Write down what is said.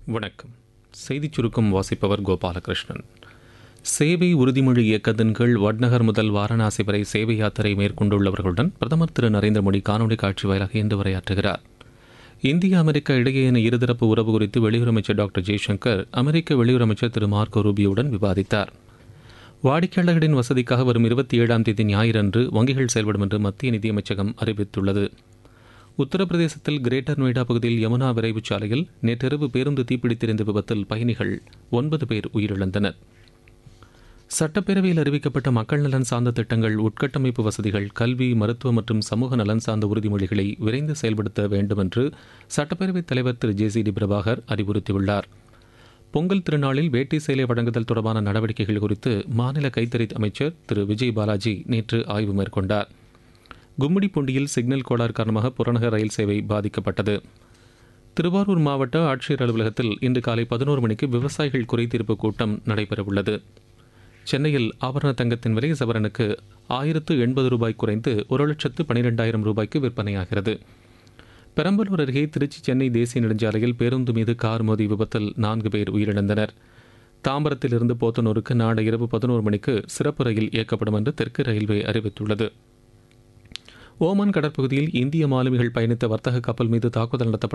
வணக்கம் செய்திச் சுருக்கம் வாசிப்பவர் கோபாலகிருஷ்ணன் சேவை உறுதிமொழி இயக்கத்தின் கீழ் வட்நகர் முதல் வாரணாசி வரை சேவை யாத்திரை மேற்கொண்டுள்ளவர்களுடன் பிரதமர் திரு நரேந்திர மோடி காணொலி காட்சி வாயிலாக இன்று உரையாற்றுகிறார் இந்தியா அமெரிக்கா இடையேயான இருதரப்பு உறவு குறித்து வெளியுறவு அமைச்சர் டாக்டர் ஜெய்சங்கர் அமெரிக்க வெளியுறவு அமைச்சர் திரு மார்க்கோ ரூபியோவுடன் விவாதித்தார் வாடிக்கையாளர்களின் வசதிக்காக வரும் இருபத்தி ஏழாம் தேதி ஞாயிறன்று வங்கிகள் செயல்படும் என்று மத்திய நிதியமைச்சகம் அறிவித்துள்ளது உத்தரப்பிரதேசத்தில் கிரேட்டர் நொய்டா பகுதியில் யமுனா விரைவுச் சாலையில் நேற்றிரவு பேருந்து தீப்பிடித்திருந்த விபத்தில் பயணிகள் ஒன்பது பேர் உயிரிழந்தனர் சட்டப்பேரவையில் அறிவிக்கப்பட்ட மக்கள் நலன் சார்ந்த திட்டங்கள் உட்கட்டமைப்பு வசதிகள் கல்வி மருத்துவ மற்றும் சமூக நலன் சார்ந்த உறுதிமொழிகளை விரைந்து செயல்படுத்த வேண்டும் என்று சட்டப்பேரவைத் தலைவர் Thiru J C D Prabhakar அறிவுறுத்தியுள்ளார் பொங்கல் திருநாளில் வேட்டி சேலை வழங்குதல் தொடர்பான நடவடிக்கைகள் குறித்து மாநில கைத்தறி அமைச்சர் திரு விஜய் பாலாஜி நேற்று ஆய்வு மேற்கொண்டார் கும்மிடிப்பூண்டியில் சிக்னல் கோளாறு காரணமாக புறநகர் ரயில் சேவை பாதிக்கப்பட்டது திருவாரூர் மாவட்ட ஆட்சியர் அலுவலகத்தில் இன்று காலை பதினோரு மணிக்கு விவசாயிகள் குறைதீர்ப்பு கூட்டம் நடைபெறவுள்ளது சென்னையில் ஆபரண தங்கத்தின் விலை சவரனுக்கு ஆயிரத்து எண்பது ரூபாய் குறைந்து ஒரு லட்சத்து பனிரெண்டாயிரம் ரூபாய்க்கு விற்பனையாகிறது பெரம்பலூர் அருகே திருச்சி சென்னை தேசிய நெடுஞ்சாலையில் பேருந்து மீது கார் மோதி விபத்தில் நான்கு பேர் உயிரிழந்தனர் தாம்பரத்திலிருந்து போத்தனூருக்கு நாளை இரவு பதினோரு மணிக்கு சிறப்பு ரயில் இயக்கப்படும் என்று தெற்கு ரயில்வே அறிவித்துள்ளது ஓமன் கடற்பகுதியில் இந்திய மாலுமிகள் பயணித்த வர்த்தக கப்பல் மீது தாக்குதல் நடத்தப்பட்ட